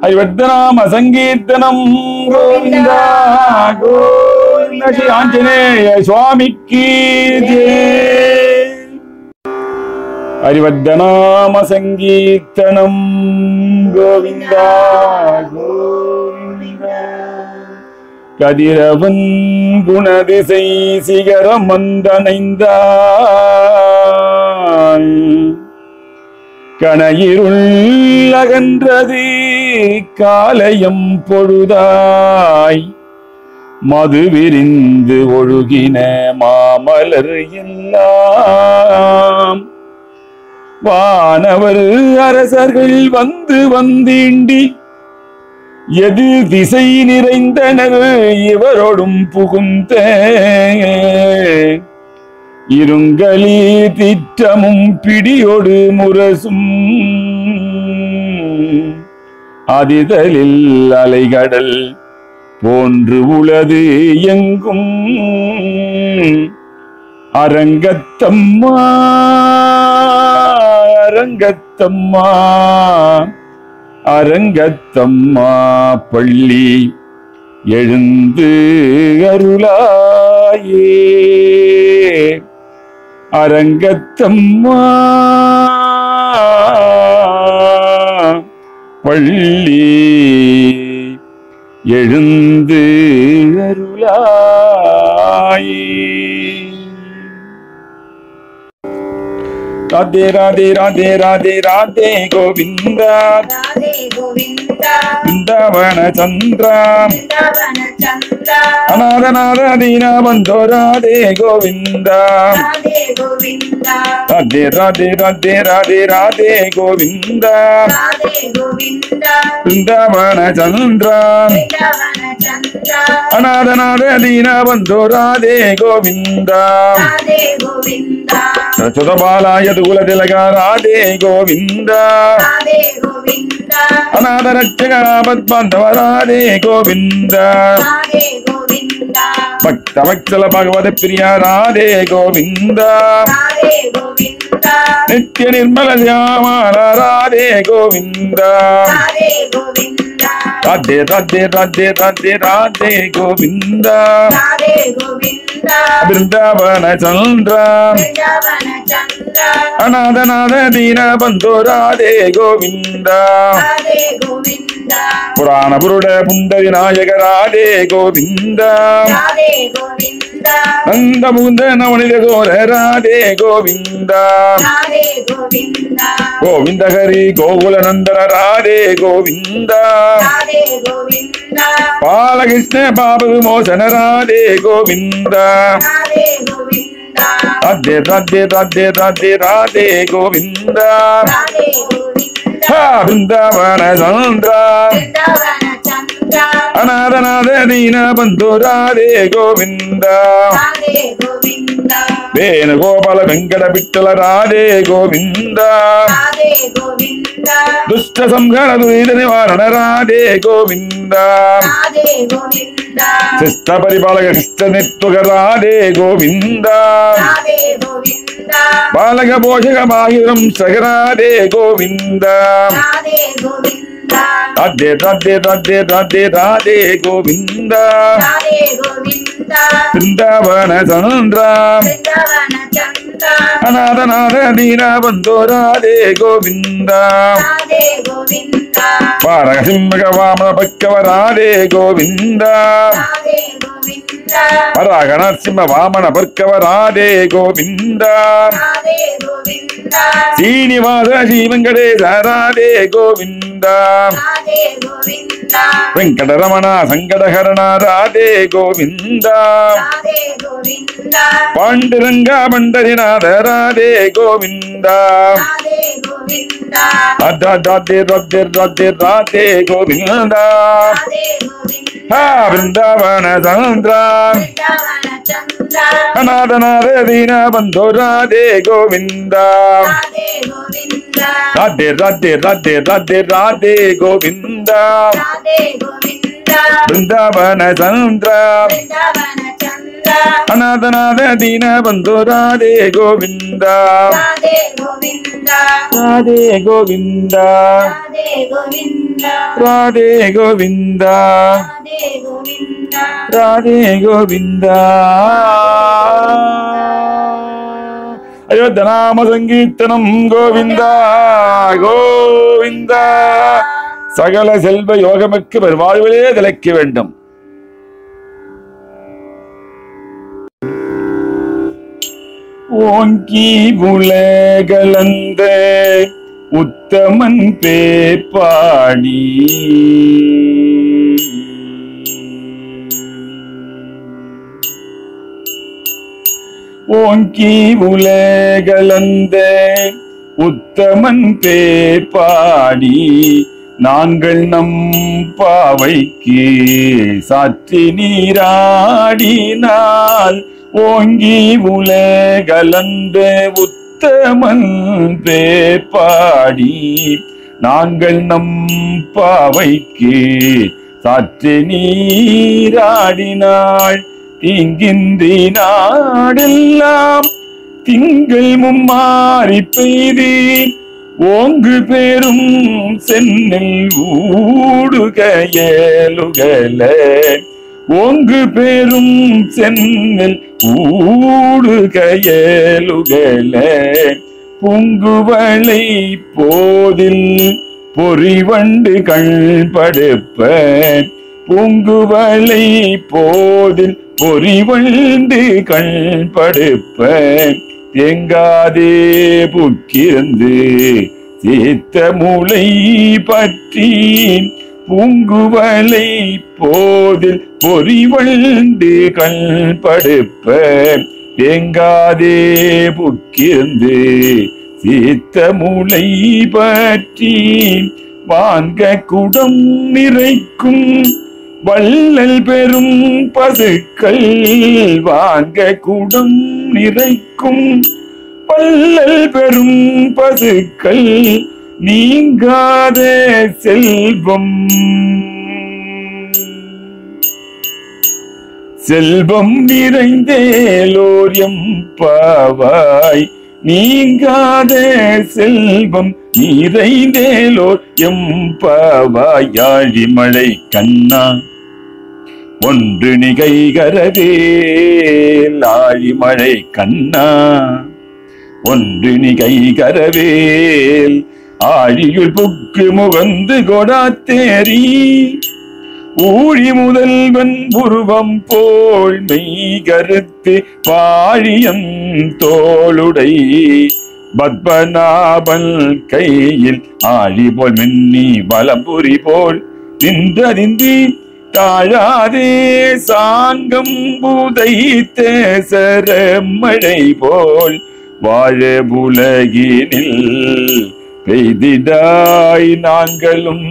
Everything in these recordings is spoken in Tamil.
హరివర్ధనామ సంకీర్తనం గోవింద గోవింద శ్రీ ఆంజనేయ స్వామికి జై హరివర్ధనామ సంకీర్తనం గోవింద గోవింద கதிரவன் குணதிசை சிகரம் வந்தனைந்தாய் கணையிருள் அகன்றது காலையம் பொழுதாய் மது விரிந்து ஒழுகின மாமலர் எல்லாம் வானவர் அரசர்கள் வந்து வந்தீண்டி எது திசை நிறைந்தனர் இவரோடும் புகுந்த இருங்களி திட்டமும் பிடியோடு முரசும் அதிதலில் அலைகடல் போன்று உளது எங்கும் அரங்கத்தம்மா அரங்கத்தம்மா அரங்கத்தம்மா பள்ளி எழுந்து அருளாயே அரங்கத்தம்மா பள்ளி எழுந்து அருளாயே ராதே ராதே ராதே ராதே ராதே கோவிந்தா ராதே கோவிந்த பிருந்தாவன சந்திரா பிருந்தாவன சந்திர அநாதநாத தீன பந்தோ ராதே கோவிந்தா ராதே கோவிந்த ராதே ராதே ராதே ராதே ராதே கோவிந்தா ராதே கோவிந்த பிருந்தாவன சந்திரா பிருந்தாவன சந்திர அநாதநாத தீன பந்தோ ராதே கோவிந்தா ராதே கோவிந்த சுதபாலாய துகுலதிலக ராதே கோவிந்தா ராதே கோவிந்த அநாத ரட்சக பத்மந்தவ ராதே கோவிந்தா ராதே கோவிந்த பக்த வத்சல பகவத பிரியா ராதே கோவிந்தா ராதே கோவிந்த நித்ய நிர்மல சியாமல ராதே கோவிந்தா ராதே கோவிந்த ராதே ராதே ராதே ராதே ராதே கோவிந்தா ராதே கோவிந்த பிருந்தாவன சந்திரா பிருந்தாவன சந்திர அநாதநாத தீன பந்தோ ராதே கோவிந்தா ராதே கோவிந்த புராண புருட புண்டரி நாயக ராதே கோவிந்தா ராதே கோவிந்த நந்த முகுந்த நவனித கோர ராதே கோவிந்தா ராதே கோவிந்த கோவிந்த ஹரி கோகுல நந்தன ராதே கோவிந்தா ராதே கோவிந்த பாலகிருஷ்ண பாபு மோசன ராதே கோவிந்தா ராதே கோவிந்த ராதே ராதே ராதே ராதே ராதே கோவிந்தா ராதே கோவிந்த ஹா பிருந்தாவன சந்திரா பிருந்தாவன சந்திர அநாதநாத தீன பந்து ராதே கோவிந்தா ராதே கோவிந்த வேணுகோபால வெங்கட விட்டல ராதே கோவிந்தா ராதே கோவிந்த ದುಷ್ಟ ಸಂಹಾರ ದುರಿತ ನಿವಾರಣ ರಾಧೆ ಗೋವಿಂದ ராதே கோவிந்த ಶಿಷ್ಟ ಪರಿಪಾಲಕ ಕೃಷ್ಣ ನಿತ್ವಗ ರಾಧೆ ಗೋವಿಂದ ராதே கோவிந்த ಬಾಲಕ ಪೋಷಕ ಮಾಹಿರಂ ಸಗರಾಧೆ ಗೋವಿಂದ ராதே கோவிந்த ರಾಧೆ ರಾಧೆ ರಾಧೆ ರಾಧೆ ರಾಧೆ ಗೋವಿಂದ ராதே கோவிந்த ಬೃಂದಾವನ ಚಂದ್ರ பிருந்தாவன சந்திர ಅನಾಥನಾಥ ದೀನ ಬಂಧು ರಾಧೆ ಗೋವಿಂದ ராதே கோவிந்த ಬಾಲಕ ಸಿಂಹಕ ವಾಮನ ಪಕ್ಕವ ರಾಧೆ ಗೋವಿಂದ ராதே கோவிந்த ವರಾಗ ನರಸಿಂಹ ವಾಮನ ಪರ್ಕವ ರಾಧೆ ಗೋವಿಂದ ராதே கோவிந்த ಶ್ರೀನಿವಾಸ ಶ್ರೀ ವೆಂಕಟೇಶ ರಾಧೆ ಗೋವಿಂದ ராதே கோவிந்த ವೆಂಕಟರಮಣ ಸಂಕಟಹರಣ ರಾಧೆ ಗೋವಿಂದ ராதே கோவிந்த ಪಾಂಡುರಂಗ ಪಂಡರಿನಾಥ ರಾಧೆ ಗೋವಿಂದ ராதே கோவிந்த ರಾಧೆ ರಾಧೆ ರಾಧೆ ರಾಧೆ ಗೋವಿಂದ ராதே கோவிந்த ಹಾ ಬೃಂದಾವನ ಚಂದ್ರ பிருந்தாவன சந்திர ಅನಾಥನಾಥ ದೀನ ಬಂಧು ರಾಧೆ ಗೋವಿಂದ ராதே கோவிந்த ರಾಧೆ ರಾಧೆ ರಾಧೆ ರಾಧೆ ರಾಧೆ ಗೋವಿಂದ ராதே கோவிந்த ಬೃಂದಾವನ ಚಂದ್ರ பிருந்தாவன சந்திர ಅನಾಥನಾದ ದೀನ ಬಂಧು ರಾಧೆ ಗೋವಿಂದ ರಾಧೆ ಗೋವಿಂದ ರಾಧೆ ಗೋವಿಂದ ರಾಧೆ ಗೋವಿಂದ ರಾಧೆ ಗೋವಿಂದ ರಾಧೆ ಗೋವಿಂದ ರಾಧೆ ಗೋವಿಂದ ಅಯೋಧ್ಯ ನಾಮ ಸಂಕೀರ್ತನಂ ಗೋವಿಂದ கோவிந்த சகல செல்வ யோகமிக்கு வாழ்விலே திளைக்க வேண்டும் ஓங்கி உலகலந்த உத்தமன் பேப்பாடி ஓங்கி உலகலந்த உத்தமன் பேப்பாடி நாங்கள் நம் பாவைக்கு சாற்றி நீராடினால் ஓங்கி உலகலந்த உத்தமன் பேப்பாடி நாங்கள் நம் பாவைக்கு சாற்றி நீராடினாள் தீங்கின்றி நாடெல்லாம் திங்கள் மும்மாறி பெய்தி ஓங்கு பெரும் சென்னில் ஊடுக ஏலுகல ஓங்கு பெரும் சென்னில் ஊடுக ஏலுகல பூங்குவளை போதில் பொறிவண்டு கண்படுப்ப பூங்குவளை போதில் பொறிவண்டு கண்படுப்ப எங்காதே புக்கிருந்து சீத்த மூளை பற்றி பூங்குவளை போதில் பொறிவண்டு கண்படுப்ப எங்காதே புக்கிருந்து சீத்த மூளை பற்றி வாங்க குடம் நிறைக்கும் வள்ளல் பெரும் பசுக்கள் வாங்க குடம் நிறைக்கும் வள்ளல் பெரும் பசுக்கள் நீங்காத செல்வம் செல்வம் நிறைந்தேலோர் எம் பாவாய் நீங்காத செல்வம் நிறைந்தேலோர் எம் பாவாய் ஆழிமழை கண்ணா ஒன்று நிகைகரவேல் ஆழிமழை கண்ணா ஒன்று நிகைகரவேல் ஆழியுள் புக்கு முகந்து கொடாத்தேரி ஊழி முதல்வன் உருவம் போல் மெய் கருத்து பாழியம் தோளுடை பத்மநாபன் கையில் ஆழி போல் மின்னி வலம்புரி போல் நின்றதிந்தி தாழாதே சாங்கம் புதைத்த சரமழை போல் வாழ உலகினில் பெய்திடாய் நாங்களும்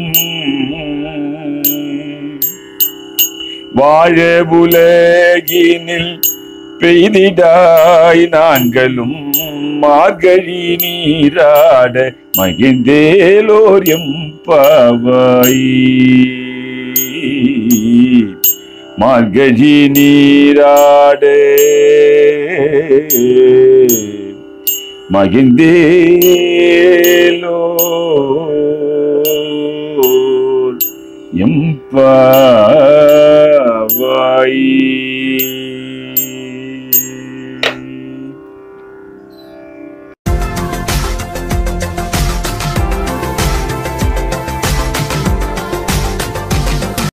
வாழ உலகினில் பெய்திடாய் நாங்களும் மார்கழி நீராட மகிழ்ந்தேலோர் எம் பாவாய் மார்கழி நீராட மகிழ்ந்தேலோர் எம் பாவாய்